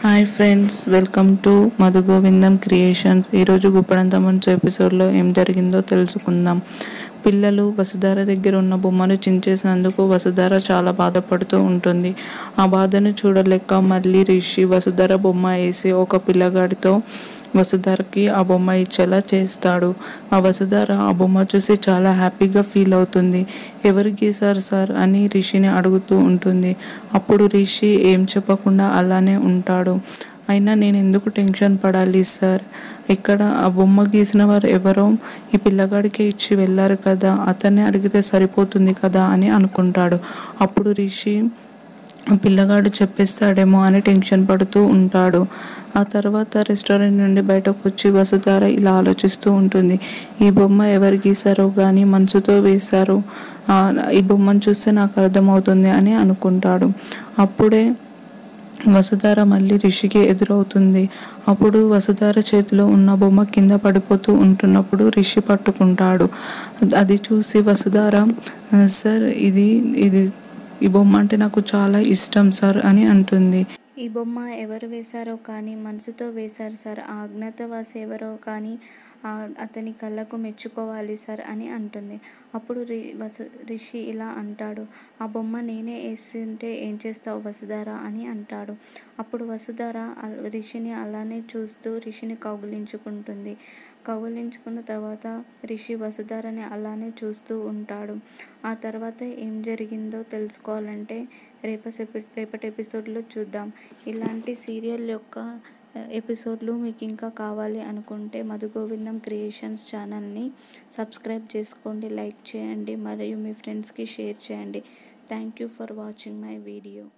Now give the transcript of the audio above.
hi friends welcome to Madhu Govindam creations ఈరోజు గుప్పడంత మంచు ఎపిసోడ్లో ఏం జరిగిందో తెలుసుకుందాం పిల్లలు వసుధార దగ్గర ఉన్న బొమ్మను చించేసినందుకు వసుధార చాలా బాధపడుతూ ఉంటుంది ఆ బాధను చూడలేక మళ్ళీ రిషి వసుధార బొమ్మ వేసి ఒక పిల్లగాడితో వసుధారకి ఆ బొమ్మ ఇచ్చేలా చేస్తాడు ఆ వసుధార ఆ బొమ్మ చూసి చాలా హ్యాపీగా ఫీల్ అవుతుంది ఎవరు గీశారు సార్ అని రిషిని అడుగుతూ ఉంటుంది అప్పుడు రిషి ఏం చెప్పకుండా అలానే ఉంటాడు అయినా నేను ఎందుకు టెన్షన్ పడాలి సార్ ఇక్కడ ఆ బొమ్మ గీసిన వారు ఎవరో ఈ పిల్లగాడికి ఇచ్చి వెళ్ళారు కదా అతన్ని అడిగితే సరిపోతుంది కదా అని అనుకుంటాడు అప్పుడు రిషి ఆ పిల్లగాడు చెప్పేస్తాడేమో అని టెన్షన్ పడుతూ ఉంటాడు ఆ తర్వాత రెస్టారెంట్ నుండి బయటకు వచ్చి వసుధార ఇలా ఆలోచిస్తూ ఉంటుంది ఈ బొమ్మ ఎవరు గీశారో కానీ మనసుతో వేశారు ఆ, ఈ బొమ్మను చూస్తే నాకు అర్థమవుతుంది అని అనుకుంటాడు అప్పుడే వసుధార మళ్ళీ రిషికి ఎదురవుతుంది అప్పుడు వసుధార చేతిలో ఉన్న బొమ్మ కింద పడిపోతూ ఉంటున్నప్పుడు రిషి పట్టుకుంటాడు అది చూసి వసుధార "ఆ, సార్ ఇది ఇది ఈ బొమ్మ అంటే నాకు చాలా ఇష్టం సార్ అని అంటుంది ఈ బొమ్మ ఎవరు వేశారో కానీ మనసుతో వేశారు సార్ ఆ అజ్ఞాతవాసి ఎవరో కానీ ఆ అతని కళ్ళకు మెచ్చుకోవాలి సార్ అని అంటుంది అప్పుడు రి వసు రిషి ఇలా అంటాడు ఆ బొమ్మ నేనే వేస్తుంటే ఏం చేస్తావు వసుధార అని అంటాడు అప్పుడు వసుధార అల్- రిషిని అలానే చూస్తూ రిషిని కౌగిలించుకుంటుంది కౌగిలించుకున్న తర్వాత రిషి వసుధారని అలానే చూస్తూ ఉంటాడు ఆ తర్వాత ఏం జరిగిందో తెలుసుకోవాలంటే రేపటి రేపటి ఎపిసోడ్లో చూద్దాం ఇలాంటి సీరియల్ యొక్క ఆ, ఎపిసోడ్లు మీకు ఇంకా కావాలి అనుకుంటే మధు గోవిందం క్రియేషన్స్ ఛానల్ని సబ్స్క్రైబ్ చేసుకోండి లైక్ చేయండి మరియు మీ ఫ్రెండ్స్కి షేర్ చేయండి thank you for watching my video